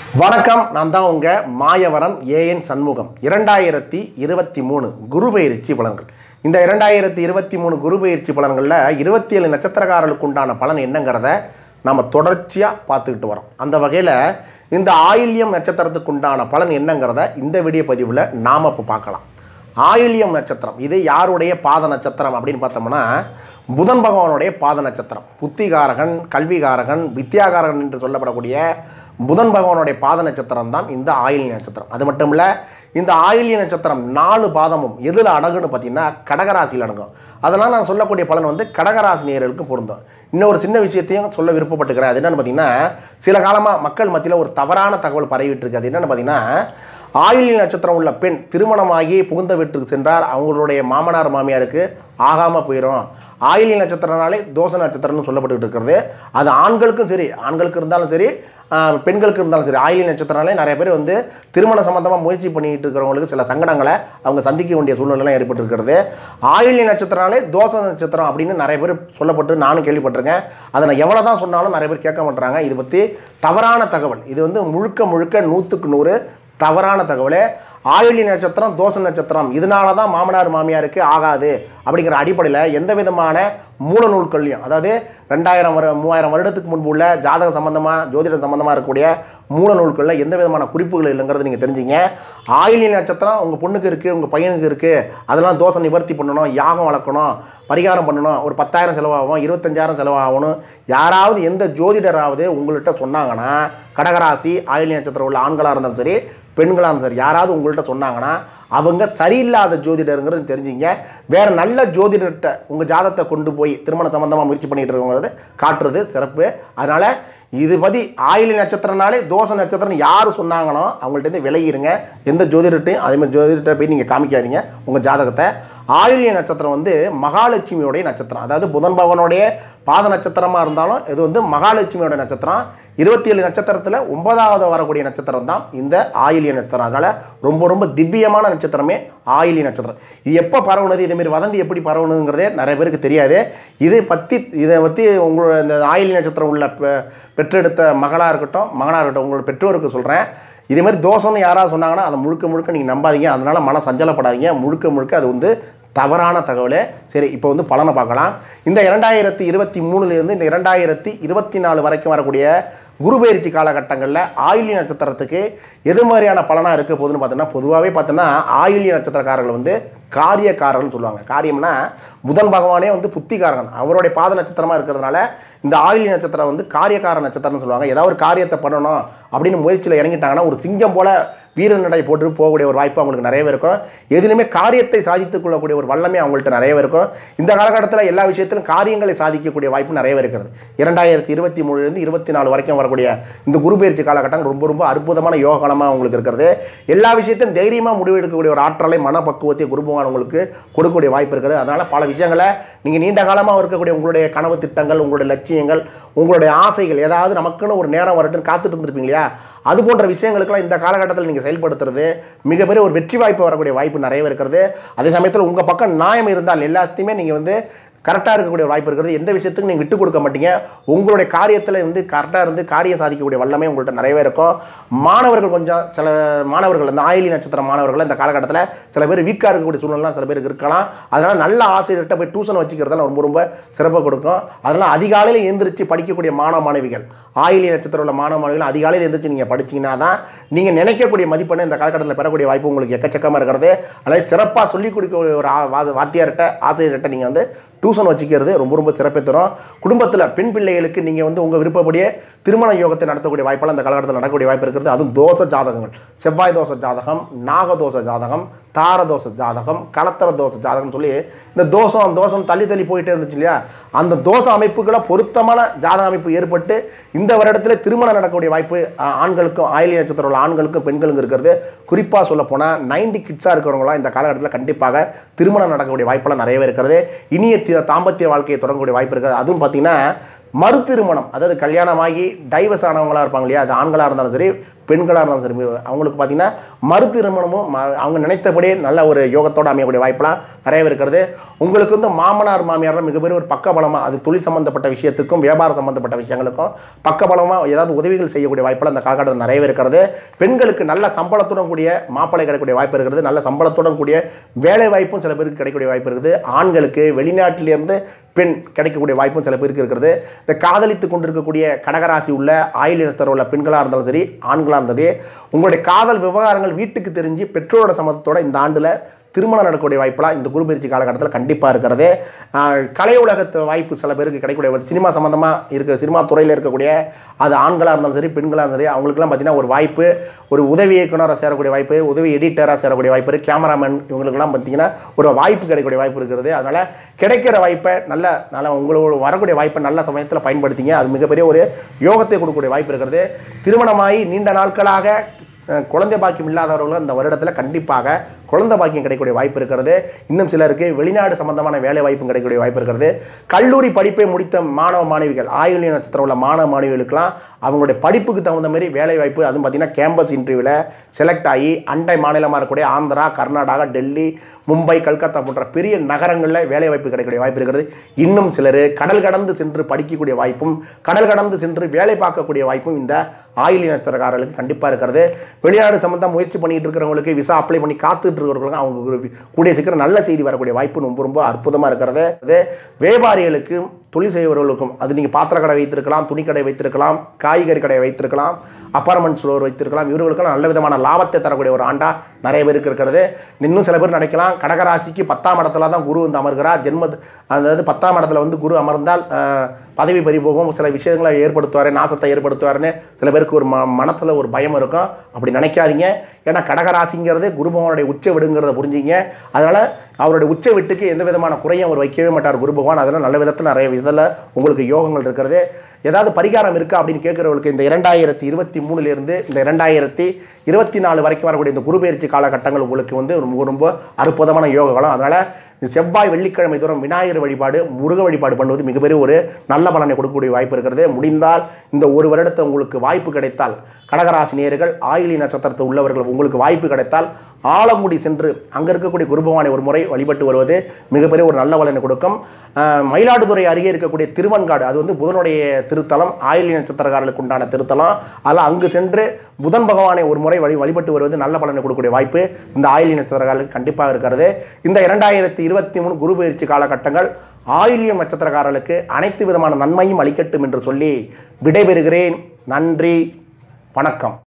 வணக்கம் நான் தான் உங்க மாயவரம் ஏஎன் சண்முகம் இரண்டாயிரத்தி இருபத்தி மூணு குரு பயிற்சி பலன்கள் இந்த இரண்டாயிரத்தி இருபத்தி மூணு குரு பயிற்சி பலன்களில் இருபத்தி ஏழு நட்சத்திரக்காரர்களுக்கு உண்டான பலன் என்னங்கிறத நம்ம தொடர்ச்சியாக பார்த்துக்கிட்டு வரோம் அந்த வகையில் இந்த ஆயில்யம் நட்சத்திரத்துக்கு உண்டான பலன் என்னங்கிறத இந்த வீடியோ பதிவில் நாம் இப்போ பார்க்கலாம் ஆயில்யம் நட்சத்திரம் இது யாருடைய பாத நட்சத்திரம் அப்படின்னு பார்த்தோம்னா புதன் பகவானுடைய பாத நட்சத்திரம் புத்திகாரகன் கல்விகாரகன் வித்யாகாரகன் என்று சொல்லப்படக்கூடிய புதன் பகவானுடைய பாத நட்சத்திரம் தான் இந்த ஆயில்ய நட்சத்திரம் அது மட்டும் இல்லை இந்த ஆயில்ய நட்சத்திரம் நாலு பாதமும் எதில் அடங்குன்னு பார்த்தீங்கன்னா கடகராசியில் அடங்கும் அதனால் நான் சொல்லக்கூடிய பலன் வந்து கடகராசி நேயர்களுக்கு பொருந்தும் இன்னொரு சின்ன விஷயத்தையும் சொல்ல விருப்பப்பட்டுக்கிறேன் அது என்னென்னு பார்த்தீங்கன்னா சில காலமாக மக்கள் மத்தியில் ஒரு தவறான தகவல் பரவிட்டு இருக்கு அது என்னென்னு பார்த்தீங்கன்னா ஆயில்ய நட்சத்திரம் உள்ள பெண் திருமணமாகி புகுந்த வீட்டுக்கு சென்றால் அவங்களுடைய மாமனார் மாமியாருக்கு ஆகாமல் போயிடும் ஆயில்ய நட்சத்திரனாலே தோசை நட்சத்திரம்னு சொல்லப்பட்டுக்கிட்டு இருக்கிறது அது ஆண்களுக்கும் சரி ஆண்களுக்கு இருந்தாலும் சரி ஆஹ், பெண்களுக்கு இருந்தாலும் சரி ஆயில்ய நட்சத்திரனாலே நிறைய பேர் வந்து திருமண சம்பந்தமாக முயற்சி பண்ணிட்டு இருக்கிறவங்களுக்கு சில சங்கடங்களை அவங்க சந்திக்க வேண்டிய சூழ்நிலைலாம் ஏற்பட்டிருக்கிறது ஆயில்ய நட்சத்திரனாலே தோசை நட்சத்திரம் அப்படின்னு நிறைய பேர் சொல்லப்பட்டு நானும் கேள்விப்பட்டிருக்கேன் அதை நான் எவ்வளோ தான் சொன்னாலும் நிறைய பேர் கேட்க மாட்டுறாங்க இது பற்றி தவறான தகவல் இது வந்து முழுக்க முழுக்க நூற்றுக்கு நூறு தவறான தகவல் ஆயுளி நட்சத்திரம் தோசை நட்சத்திரம் இதனால தான் மாமனார் மாமியாருக்கு ஆகாது அப்படிங்கிற அடிப்படையில் எந்த விதமான மூல நூல்கள்லையும் அதாவது ரெண்டாயிரம் வரு மூவாயிரம் வருடத்துக்கு முன்பு உள்ள ஜாதக சம்பந்தமாக ஜோதிடம் சம்பந்தமாக இருக்கக்கூடிய மூல நூல்களில் எந்த விதமான குறிப்புகள் இல்லைங்கிறது நீங்கள் தெரிஞ்சுங்க ஆயிலி நட்சத்திரம் உங்கள் பொண்ணுக்கு இருக்குது உங்கள் பையனுக்கு இருக்குது அதெல்லாம் தோசை நிவர்த்தி பண்ணணும் யாகம் வளர்க்கணும் பரிகாரம் பண்ணணும் ஒரு பத்தாயிரம் செலவாகும் இருபத்தஞ்சாயிரம் செலவாகணும் யாராவது எந்த ஜோதிடராவது உங்கள்கிட்ட சொன்னாங்கன்னா கடகராசி ஆயிலி நட்சத்திரம் உள்ள ஆண்களாக இருந்தாலும் சரி பெண்களாக இருந்தாலும் சரி யாராவது உங்கள்கிட்ட சொன்னாங்கன்னா அவங்க சரியில்லாத ஜோதிடருங்கிறது தெரிஞ்சுங்க வேறு நல்ல ஜோதிடர்கிட்ட உங்கள் ஜாதகத்தை கொண்டு போய் திருமண சம்பந்தமாக முயற்சி பண்ணிட்டு இருக்கவங்கிறது காட்டுறது சிறப்பு அதனால் இது பற்றி ஆயிலி நட்சத்திரனாலே தோசை நட்சத்திரம் யார் சொன்னாங்களோ அவங்கள்ட்ட விலகிருங்க எந்த ஜோதிடர்ட்டையும் அதே மாதிரி ஜோதிடர்கிட்ட போய் நீங்கள் காமிக்காதீங்க உங்கள் ஜாதகத்தை ஆயிலிய நட்சத்திரம் வந்து மகாலட்சுமியோடைய நட்சத்திரம் அதாவது புதன் பகவானுடைய பாத நட்சத்திரமாக இருந்தாலும் இது வந்து மகாலட்சுமியோட நட்சத்திரம் இருபத்தி ஏழு நட்சத்திரத்தில் ஒன்பதாவது வரக்கூடிய நட்சத்திரம் தான் இந்த ஆயிலிய நட்சத்திரம் அதனால் ரொம்ப ரொம்ப திவ்யமான நட்சத்திரமே ஆயிலிய நட்சத்திரம் இது எப்போ பரவுனது இதேமாரி வதந்தி எப்படி பரவுனதுங்கிறதே நிறைய பேருக்கு தெரியாது இது பற்றி இதை பற்றி உங்களோட இந்த ஆயிலிய நட்சத்திரம் உள்ள பெ- பெற்றெடுத்த மகளாக இருக்கட்டும் மகனாக இருக்கட்டும் உங்களோட பெற்றோருக்கு சொல்கிறேன் இதே மாதிரி தோசைன்னு யாராவது சொன்னாங்கன்னா அதை முழுக்க முழுக்க நீங்கள் நம்பாதீங்க அதனால் மன சஞ்சலப்படாதீங்க முழுக்க முழுக்க அது வந்து தவறான தகவல் சரி இப்போ வந்து பலனை பார்க்கலாம் இந்த இரண்டாயிரத்தி இருபத்தி மூணுலேருந்து இந்த இரண்டாயிரத்தி இருபத்தி நாலு வரைக்கும் வரக்கூடிய குரு பயிற்சி காலகட்டங்களில் ஆயில்ய நட்சத்திரத்துக்கு எது மாதிரியான பலனாக இருக்க போகுதுன்னு பார்த்தோன்னா பொதுவாகவே பார்த்தோன்னா ஆயில்ய நட்சத்திரக்காரர்கள் வந்து காரியக்காரர்கள்னு சொல்லுவாங்க காரியம்னா புதன் பகவானே வந்து புத்திகாரகன் அவருடைய பாத நட்சத்திரமாக இருக்கிறதுனால இந்த ஆயில்ய நட்சத்திரம் வந்து காரியக்கார நட்சத்திரம்னு சொல்லுவாங்க ஏதாவது ஒரு காரியத்தை பண்ணணும் அப்படின்னு முயற்சியில் இறங்கிட்டாங்கன்னா ஒரு சிங்கம் போல வீரன் நடை போட்டு போகக்கூடிய ஒரு வாய்ப்பு அவங்களுக்கு நிறையவே இருக்கும் எதுலையுமே காரியத்தை சாதித்துக் கொள்ளக்கூடிய ஒரு வல்லமை அவங்கள்ட்ட நிறையவே இருக்கும் இந்த காலகட்டத்தில் எல்லா விஷயத்திலும் காரியங்களை சாதிக்கக்கூடிய வாய்ப்பு நிறையவே இருக்கிறது இரண்டாயிரத்தி இருபத்தி மூணுலேருந்து இருபத்தி நாலு வரைக்கும் வரக்கூடிய இந்த குரு பயிற்சி காலகட்டம் ரொம்ப ரொம்ப அற்புதமான யோகனமாக உங்களுக்கு இருக்கிறது எல்லா விஷயத்தையும் தைரியமாக முடிவெடுக்கக்கூடிய ஒரு ஆற்றலை மனப்பக்குவத்தை குரு பகவான் உங்களுக்கு கொடுக்கக்கூடிய வாய்ப்பு இருக்கிறது அதனால் பல விஷயங்களை நீங்கள் நீண்ட காலமாக இருக்கக்கூடிய உங்களுடைய கனவு திட்டங்கள் உங்களுடைய லட்சியங்கள் உங்களுடைய ஆசைகள் ஏதாவது நமக்குன்னு ஒரு நேரம் வரட்டும் காத்துட்டு இருந்திருப்பீங்க இல்லையா அது போன்ற விஷயங்களுக்கெல்லாம் இந்த காலகட்டத்தில் நீங்கள் செயல்படுத்துறது மிகப்பெரிய ஒரு வெற்றி வாய்ப்பு வரக்கூடிய வாய்ப்பு நிறையவே இருக்கிறது அதே சமயத்தில் உங்கள் பக்கம் நியாயம் இருந்தால் எல்லாத்தையுமே நீங்கள் வந்து கரெக்டாக இருக்கக்கூடிய ஒரு வாய்ப்பு இருக்கிறது எந்த விஷயத்துக்கும் நீங்கள் விட்டு கொடுக்க மாட்டீங்க உங்களுடைய காரியத்தில் வந்து கரெக்டாக இருந்து காரியம் சாதிக்கக்கூடிய வல்லமை உங்கள்கிட்ட நிறையவே இருக்கும் மாணவர்கள் கொஞ்சம் சில மாணவர்கள் இந்த ஆயிலி நட்சத்திர மாணவர்கள் இந்த காலகட்டத்தில் சில பேர் வீக்காக இருக்கக்கூடிய சூழ்நிலாம் சில பேருக்கு இருக்கலாம் அதனால் நல்ல ஆசிரியர்கிட்ட போய் டியூஷன் வச்சுக்கிறதால ரொம்ப ரொம்ப சிறப்பாக கொடுக்கும் அதனால் அதிகாலையில் எழுந்திரிச்சு படிக்கக்கூடிய மாணவ மாணவிகள் ஆயிலி நட்சத்திரம் உள்ள மாணவ மாணவிகள் அதிகாலையில் எழுந்திரிச்சு நீங்கள் படிச்சீங்கன்னா தான் நீங்கள் நினைக்கக்கூடிய மதிப்பெண்ணை இந்த காலகட்டத்தில் பெறக்கூடிய வாய்ப்பு உங்களுக்கு எக்கச்சக்கமாக இருக்கிறது அதனால் சிறப்பாக சொல்லிக் கொடுக்கக்கூடிய ஒரு ஆ- வா- வாத்தியார்கிட்ட ஆசிரியர்கிட்ட நீங்கள் வந்து டியூஷன் வச்சுக்கிறது ரொம்ப ரொம்ப சிறப்பை தரும் குடும்பத்தில் பெண் பிள்ளைகளுக்கு நீங்கள் வந்து உங்கள் விருப்பப்படியே திருமண யோகத்தை நடத்தக்கூடிய வாய்ப்பெல்லாம் இந்த காலகட்டத்தில் நடக்கக்கூடிய வாய்ப்பு இருக்கிறது அதுவும் தோசை ஜாதகங்கள் செவ்வாய் தோசை ஜாதகம் நாகதோசை ஜாதகம் தாரதோசை ஜாதகம் கலத்தர தோசை ஜாதகம் சொல்லி இந்த தோசம் தோசம் தள்ளி தள்ளி போயிட்டே இருந்துச்சு இல்லையா அந்த தோசை அமைப்புகளை பொருத்தமான ஜாதக அமைப்பு ஏற்பட்டு இந்த வருடத்தில் திருமணம் நடக்கக்கூடிய வாய்ப்பு ஆ, ஆண்களுக்கும் ஆயிலி நட்சத்திரம் உள்ள ஆண்களுக்கும் பெண்களுக்கும் இருக்கிறது குறிப்பாக சொல்ல போனால் நைன்டி கிட்ஸாக இருக்கிறவங்களாம் இந்த காலகட்டத்தில் கண்டிப்பாக திருமணம் நடக்கக்கூடிய வாய்ப்பெல்லாம் நிறையவே இருக்கிறது இனிய தி- தாம்பத்திய வாழ்க்கையை தொடங்கக்கூடிய வாய்ப்பு இருக்கிறது அதுவும் பார்த்தீங்கன்னா மறு திருமணம் அதாவது கல்யாணமாகி டைவர்ஸ் ஆனவங்களா இருப்பாங்க இல்லையா அது ஆண்களாக இருந்தாலும் சரி பெண்களாக இருந்தாலும் சரி அவங்களுக்கு பார்த்தீங்கன்னா மறு திருமணமும் ம- அவங்க நினைத்தபடியே நல்ல ஒரு யோகத்தோடு அமையக்கூடிய வாய்ப்பெல்லாம் நிறைய இருக்கிறது உங்களுக்கு வந்து மாமனார் மாமியார் மிகப்பெரிய ஒரு பக்கபலமாக அது தொழில் சம்பந்தப்பட்ட விஷயத்துக்கும் வியாபாரம் சம்பந்தப்பட்ட விஷயங்களுக்கும் பக்கபலமாக ஏதாவது உதவிகள் செய்யக்கூடிய வாய்ப்பெல்லாம் அந்த காலகட்டத்தில் நிறையவே இருக்கிறது பெண்களுக்கு நல்ல சம்பளத்துடன் கூடிய மாப்பிள்ளை கிடைக்கக்கூடிய வாய்ப்பு இருக்கிறது நல்ல சம்பளத்துடன் கூடிய வேலை வாய்ப்பும் சில பேருக்கு கிடைக்கக்கூடிய வாய்ப்பு இருக்குது ஆண்களுக்கு வெளிநாட்டிலிருந்து பெண் கிடைக்கக்கூடிய வாய்ப்பும் சில பேருக்கு இருக்கிறது இந்த காதலித்து கொண்டிருக்கக்கூடிய கடகராசி உள்ள ஆயுள் இனத்தர் உள்ள பெண்களாக இருந்தாலும் சரி ஆண்களாக இருந்தாலும் சரி உங்களுடைய காதல் விவகாரங்கள் வீட்டுக்கு தெரிஞ்சு பெற்றோரோட சம்மதத்தோட இந்த ஆண்டில் திருமணம் நடக்கக்கூடிய வாய்ப்பெல்லாம் இந்த குரு பயிற்சி காலகட்டத்தில் கண்டிப்பாக இருக்கிறது ஆஹ் கலை உலகத்து வாய்ப்பு சில பேருக்கு கிடைக்கக்கூடிய ஒரு சினிமா சம்மந்தமாக இருக்க சினிமா துறையில் இருக்கக்கூடிய அது ஆண்களாக இருந்தாலும் சரி பெண்களாக இருந்தாலும் சரி அவங்களுக்குலாம் பார்த்தீங்கன்னா ஒரு வாய்ப்பு ஒரு உதவி இயக்குனராக சேரக்கூடிய வாய்ப்பு உதவி எடிட்டராக சேரக்கூடிய வாய்ப்பு இருக்குது கேமராமேன் இவங்களுக்கெல்லாம் பார்த்தீங்கன்னா ஒரு வாய்ப்பு கிடைக்கக்கூடிய வாய்ப்பு இருக்கிறது அதனால் கிடைக்கிற வாய்ப்பை நல்ல நல்ல உங்களுக்கு வரக்கூடிய வாய்ப்பை நல்ல சமயத்தில் பயன்படுத்திங்க அது மிகப்பெரிய ஒரு யோகத்தை கொடுக்கக்கூடிய வாய்ப்பு இருக்கிறது திருமணமாகி நீண்ட நாட்களாக அஹ் குழந்தை பாக்கியம் இல்லாதவர்கள் இந்த வருடத்தில் கண்டிப்பாக குழந்தை பாக்கியம் கிடைக்கக்கூடிய வாய்ப்பு இருக்கிறது இன்னும் சிலருக்கு வெளிநாடு சம்பந்தமான வேலை வாய்ப்பும் கிடைக்கக்கூடிய வாய்ப்பு இருக்கிறது கல்லூரி படிப்பை முடித்த மாணவ மாணவிகள் ஆயுள்ய நட்சத்திரம் உள்ள மாணவ மாணவிகளுக்கெல்லாம் அவங்களுடைய படிப்புக்கு தகுந்த மாதிரி வேலை வாய்ப்பு அதுவும் பார்த்தீங்கன்னா கேம்பஸ் இன்டர்வியூவில் செலக்ட் ஆகி அண்டை மாநிலமாக இருக்கக்கூடிய ஆந்திரா கர்நாடகா டெல்லி மும்பை கல்கத்தா போன்ற பெரிய நகரங்களில் வேலை வாய்ப்பு கிடைக்கக்கூடிய வாய்ப்பு இருக்கிறது இன்னும் சிலர் கடல் கடந்து சென்று படிக்கக்கூடிய வாய்ப்பும் கடல் கடந்து சென்று வேலை பார்க்கக்கூடிய வாய்ப்பும் இந்த ஆயுள் இனத்திரக்காரர்களுக்கு கண்டிப்பாக இருக்கிறது வெளிநாடு சம்பந்தம் முயற்சி பண்ணிட்டு இருக்கிறவங்களுக்கு விசா அப்ளை பண்ணி காத்துட்டு இருக்கிறவங்களுக்கு அவங்களுக்கு ஒரு கூடிய சீக்கிரம் நல்ல செய்தி வரக்கூடிய வாய்ப்பு ரொம்ப ரொம்ப அற்புதமாக இருக்கிறது அது வியாபாரிகளுக்கும் தொழில் செய்பவர்களுக்கும் அது நீங்கள் பாத்திர கடை வைத்திருக்கலாம் துணி கடை வைத்திருக்கலாம் காய்கறி கடை வைத்திருக்கலாம் அப்பார்ட்மெண்ட் ஸ்டோர் வைத்திருக்கலாம் இவர்களுக்கெல்லாம் நல்ல விதமான லாபத்தை தரக்கூடிய ஒரு ஆண்டா நிறைய பேருக்கு இருக்கிறது இன்னும் சில பேர் நினைக்கலாம் கடகராசிக்கு பத்தாம் இடத்துல தான் குரு வந்து அமர்கிறார் ஜென்ம அதாவது பத்தாம் இடத்துல வந்து குரு அமர்ந்தால் ஆஹ், பதவி பறி போகும் சில விஷயங்களை ஏற்படுத்துவார் நாசத்தை ஏற்படுத்துவாருன்னு சில பேருக்கு ஒரு ம மனத்தில் ஒரு பயம் இருக்கும் அப்படி நினைக்காதீங்க ஏன்னா கடகராசிங்கிறது குரு பகவானுடைய உச்ச விடுங்கிறத புரிஞ்சுங்க அதனால் அவருடைய உச்ச விட்டுக்கு எந்த விதமான குறையும் அவர் வைக்கவே மாட்டார் குரு பகவான் அதனால் நல்ல விதத்தில் நிறைய விதத்தில் உங்களுக்கு யோகங்கள் இருக்கிறது ஏதாவது பரிகாரம் இருக்கா அப்படின்னு கேட்குறவங்களுக்கு இந்த இரண்டாயிரத்தி இருபத்தி மூணுலேருந்து இந்த இரண்டாயிரத்தி இருபத்தி நாலு வரைக்கும் வரக்கூடிய இந்த குருபெயர்ச்சி காலகட்டங்கள் உங்களுக்கு வந்து ரொம்ப ரொம்ப அற்புதமான யோகங்களும் அதனால் இந்த செவ்வாய் வெள்ளிக்கிழமை தூரம் விநாயகர் வழிபாடு முருக வழிபாடு பண்ணுவது மிகப்பெரிய ஒரு நல்ல பலனை கொடுக்கக்கூடிய வாய்ப்பு இருக்கிறது முடிந்தால் இந்த ஒரு வருடத்தை உங்களுக்கு வாய்ப்பு கிடைத்தால் கடகராசினியர்கள் ஆயிலி நட்சத்திரத்தில் உள்ளவர்கள் உங்களுக்கு வாய்ப்பு கிடைத்தால் ஆலங்குடி சென்று அங்கே இருக்கக்கூடிய குருபவானை ஒரு முறை வழிபட்டு வருவது மிகப்பெரிய ஒரு நல்ல பலனை கொடுக்கும் ஆஹ், மயிலாடுதுறை அருகே இருக்கக்கூடிய திருவன்காடு அது வந்து புதனுடைய திருத்தலம் ஆயிலி நட்சத்திரக்காரர்களுக்கு உண்டான திருத்தலம் அதில் அங்கு சென்று புதன் பகவானை ஒரு முறை வழி வழிபட்டு வருவது நல்ல பலனை கொடுக்கக்கூடிய வாய்ப்பு இந்த ஆயிலி நட்சத்திரக்காரர்களுக்கு கண்டிப்பாக இருக்கிறது இந்த இரண்டாயிரத்தி இருபத்தி மூணு குரு பயிற்சி காலகட்டங்கள் ஆயில்யம் நட்சத்திரக்காரர்களுக்கு அனைத்து விதமான நன்மையும் அளிக்கட்டும் என்று சொல்லி விடைபெறுகிறேன் நன்றி வணக்கம்